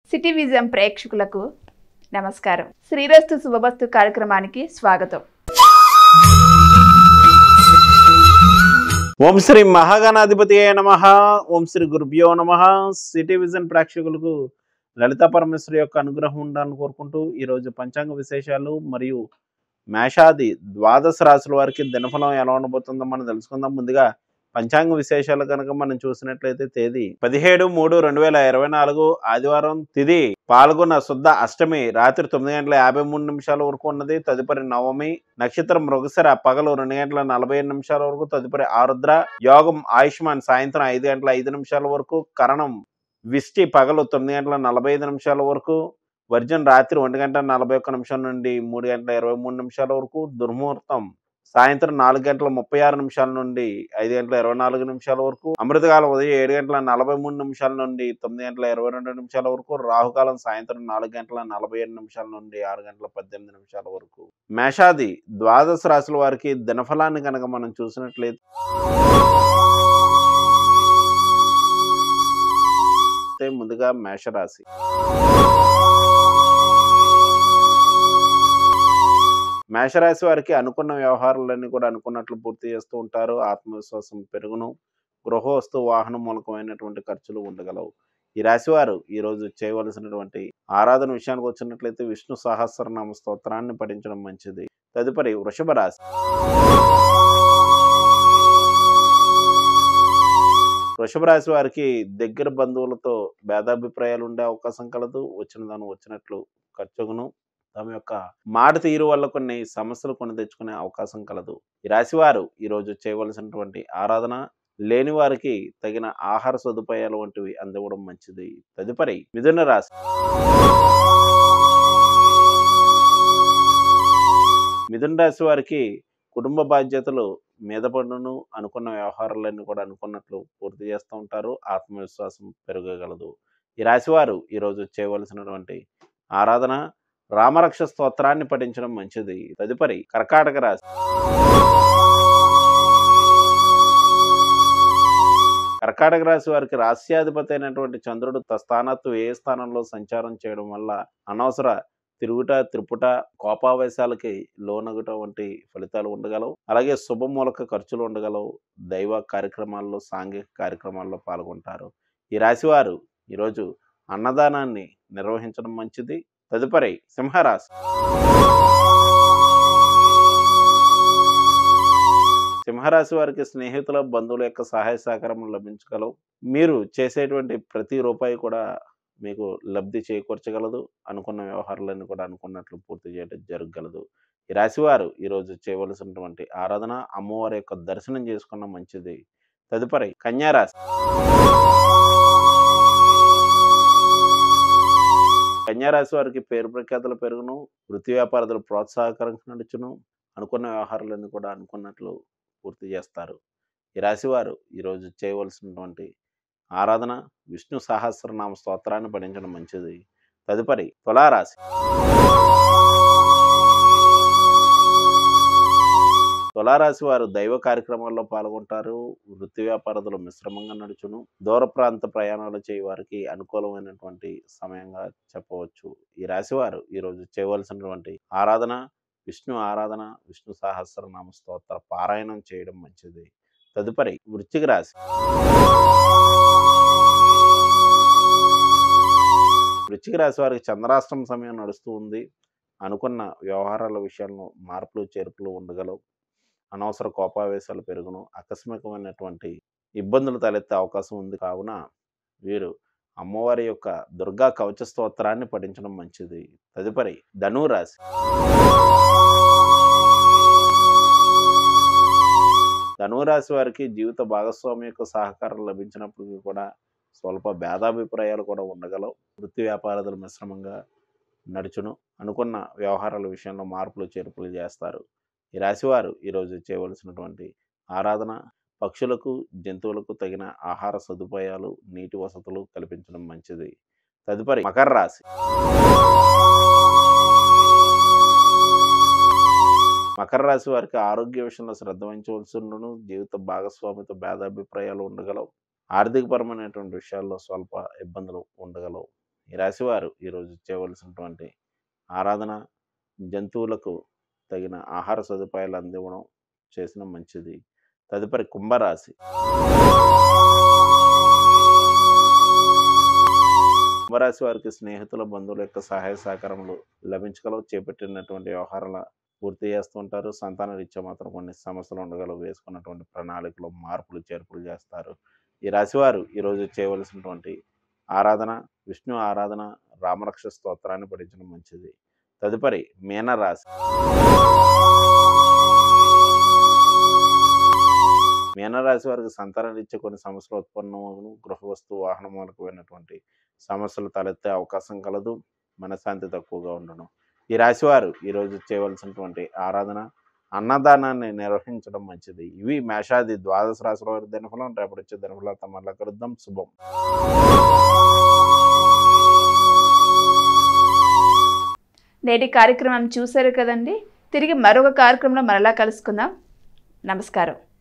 city vision ప్రేక్షకులకు నమస్కారం శ్రీరస్తు శుభమస్తు కార్యక్రమానికి స్వాగతం ఓం శ్రీ మహాగణాధిపతి అయ నమ ఓం శ్రీ గురుభ్యో నమ సిటీ విజన్ ప్రేక్షకులకు లలిత పరమేశ్వరి యొక్క అనుగ్రహం ఉండాలని కోరుకుంటూ ఈరోజు పంచాంగ విశేషాలు మరియు మేషాది ద్వాదశ రాశుల వారికి దినఫలం ఎలా ఉండబోతుందో మనం తెలుసుకుందాం ముందుగా పంచాంగ విశేషాలు కనుక మనం చూసినట్లయితే తేదీ పదిహేడు మూడు రెండు వేల ఇరవై నాలుగు ఆదివారం తిది పాల్గొన్న శుద్ధ అష్టమి రాత్రి తొమ్మిది గంటల యాభై మూడు నిమిషాల వరకు ఉన్నది తదుపరి నవమి నక్షత్రం మృగశిర పగలు రెండు గంటల నలభై ఐదు నిమిషాల వరకు తదుపరి ఆరుద్ర యోగం ఆయుష్మాన్ సాయంత్రం ఐదు గంటల ఐదు నిమిషాల వరకు కరణం విష్టి పగలు తొమ్మిది గంటల నలభై ఐదు నిమిషాల వరకు వర్జన్ రాత్రి ఒంటి గంట నలభై ఒక్క నిమిషం నుండి మూడు గంటల ఇరవై మూడు నిమిషాల వరకు దుర్ముహూర్తం సాయంత్రం నాలుగు గంటల ముప్పై ఆరు నిమిషాల నుండి ఐదు గంటల ఇరవై నాలుగు నిమిషాల వరకు అమృతకాలం ఉదయం ఏడు గంటల నలభై మూడు నిమిషాల నుండి తొమ్మిది గంటల ఇరవై రెండు నిమిషాల వరకు రాహుకాలం సాయంత్రం నాలుగు గంటల నలభై ఏడు నిమిషాల నుండి ఆరు గంటల పద్దెనిమిది నిమిషాల వరకు మేషాది ద్వాదశ రాశుల వారికి దినఫలాన్ని కనుక మనం చూసినట్లయితే ముందుగా మేషరాశి మేషరాశి వారికి అనుకున్న వ్యవహారాలన్నీ కూడా అనుకున్నట్లు పూర్తి చేస్తూ ఉంటారు ఆత్మవిశ్వాసం పెరుగును గృహవస్తు వాహనం మూలకమైనటువంటి ఖర్చులు ఉండగలవు ఈ రాశి వారు ఈ రోజు చేయవలసినటువంటి ఆరాధన విషయానికి వచ్చినట్లయితే విష్ణు సహస్రనామ స్తోత్రాన్ని పఠించడం మంచిది తదుపరి వృషభ రాశి వృషభ రాశి వారికి దగ్గర బంధువులతో భేదాభిప్రాయాలు ఉండే అవకాశం కలదు వచ్చిన దాని వచ్చినట్లు ఖర్చుగును తమ యొక్క మాట తీరు వల్ల కొన్ని సమస్యలు కొని తెచ్చుకునే అవకాశం కలదు ఈ రాశి వారు ఈరోజు చేయవలసినటువంటి ఆరాధన లేని వారికి తగిన ఆహార సదుపాయాలు వంటివి అందివ్వడం మంచిది తదుపరి మిథున రాశి మిథున రాశి వారికి కుటుంబ బాధ్యతలు మీద పడును అనుకున్న వ్యవహారాలన్నీ కూడా అనుకున్నట్లు పూర్తి చేస్తూ ఉంటారు ఆత్మవిశ్వాసం పెరగగలదు ఈ రాశి వారు ఈరోజు చేయవలసినటువంటి ఆరాధన రామరక్ష స్తోత్రాన్ని పఠించడం మంచిది తదుపరి కర్కాటక రాశి కర్కాటక రాశి వారికి రాస్యాధిపతి అయినటువంటి చంద్రుడు స్థానత్తు ఏ స్థానంలో సంచారం చేయడం వల్ల అనవసర తిరుగుట త్రిపుట కోపావేశాలకి లోనగుట వంటి ఫలితాలు ఉండగలవు అలాగే శుభమూలక ఖర్చులు ఉండగలవు దైవ కార్యక్రమాల్లో సాంఘిక కార్యక్రమాల్లో పాల్గొంటారు ఈ రాశివారు ఈరోజు అన్నదానాన్ని నిర్వహించడం మంచిది తదుపరి సింహరాశి సింహరాశి వారికి స్నేహితుల బంధువుల యొక్క సహాయ సహకారం లభించగలవు మీరు చేసేటువంటి ప్రతి రూపాయి కూడా మీకు లబ్ధి చేకూర్చగలదు అనుకున్న వ్యవహారాలన్నీ కూడా అనుకున్నట్లు పూర్తి చేయడం జరగగలదు ఈ రాశివారు ఈరోజు చేయవలసినటువంటి ఆరాధన అమ్మవారి యొక్క దర్శనం చేసుకున్న మంచిది తదుపరి కన్యారాశి కన్యారాశి వారికి పేరు ప్రఖ్యాతలు పెరుగును వృత్తి వ్యాపారాలు ప్రోత్సాహకరంగా నడుచును అనుకున్న వ్యవహారాలన్నీ కూడా అనుకున్నట్లు పూర్తి చేస్తారు ఈ రాశివారు ఈరోజు చేయవలసినటువంటి ఆరాధన విష్ణు సహస్రనామ స్తోత్రాన్ని పఠించడం మంచిది తదుపరి తులారాశి తులారాశి వారు దైవ కార్యక్రమాల్లో పాల్గొంటారు వృత్తి వ్యాపారదులు మిశ్రమంగా నడుచును దూర ప్రాంత ప్రయాణాలు చేయ వారికి అనుకూలమైనటువంటి సమయంగా చెప్పవచ్చు ఈ రాశి వారు ఈరోజు చేయవలసినటువంటి ఆరాధన విష్ణు ఆరాధన విష్ణు సహస్రనామ స్తోత్ర పారాయణం చేయడం మంచిది తదుపరి వృశ్చిక రాశి వృశ్చిక రాశి వారికి చంద్రాష్టం సమయం నడుస్తూ ఉంది అనుకున్న వ్యవహారాల విషయాలను మార్పులు చేర్పులు ఉండగలవు అనవసర కోపావేశాలు పెరుగును ఆకస్మికమైనటువంటి ఇబ్బందులు తలెత్తే అవకాశం ఉంది కావున వీరు అమ్మవారి యొక్క దుర్గా కవచ స్తోత్రాన్ని పఠించడం మంచిది తదుపరి ధనురాశి ధనురాశి వారికి జీవిత భాగస్వామి యొక్క సహకారం లభించినప్పటికీ కూడా స్వల్ప భేదాభిప్రాయాలు కూడా ఉండగలవు వృత్తి వ్యాపారాలు మిశ్రమంగా నడుచును అనుకున్న వ్యవహారాల విషయంలో మార్పులు చేర్పులు చేస్తారు ఈ రాశివారు ఈరోజు చేయవలసినటువంటి ఆరాధన పక్షులకు జంతువులకు తగిన ఆహార సదుపాయాలు నీటి వసతులు కల్పించడం మంచిది తదుపరి మకర రాశి మకర రాశి వారికి ఆరోగ్య విషయంలో శ్రద్ధ వహించవలసి ఉండును జీవిత భాగస్వామితో భేదాభిప్రాయాలు ఉండగలవు ఆర్థికపరమైనటువంటి విషయాల్లో స్వల్ప ఇబ్బందులు ఉండగలవు ఈ రాశివారు ఈరోజు చేయవలసినటువంటి ఆరాధన జంతువులకు తగిన ఆహార సదుపాయాలు అందివ్వడం చేసిన మంచిది తదుపరి కుంభరాశి కుంభరాశి వారికి స్నేహితుల బంధువుల యొక్క సహాయ సహకారములు లభించగలవు చేపట్టినటువంటి వ్యవహారాల పూర్తి చేస్తుంటారు సంతాన రీత్యా మాత్రం కొన్ని సమస్యలు ఉండగలవు వేసుకున్నటువంటి ప్రణాళికలో మార్పులు చేర్పులు చేస్తారు ఈ రాశివారు ఈరోజు చేయవలసినటువంటి ఆరాధన విష్ణు ఆరాధన రామరక్ష స్తోత్రాన్ని పఠించడం మంచిది తదుపరి మీనరాశి మీనరాశి వారికి సంతాన రీత్యా కొన్ని సమస్యలు ఉత్పన్నమవును గృహ వస్తువు వాహన మూలకమైనటువంటి సమస్యలు తలెత్తే అవకాశం కలదు మనశ్శాంతి తక్కువగా ఉండడం ఈ రాశివారు ఈరోజు చేయవలసినటువంటి ఆరాధన అన్నదానాన్ని నిర్వహించడం మంచిది ఇవి మేషాది ద్వాదశ రాశుల వారి దినఫలం రేపటి వచ్చే దినఫలతో మళ్ళా కలుద్దాం శుభం నేటి కార్యక్రమం చూశారు కదండి తిరిగి మరొక కార్యక్రమంలో మరలా కలుసుకుందాం నమస్కారం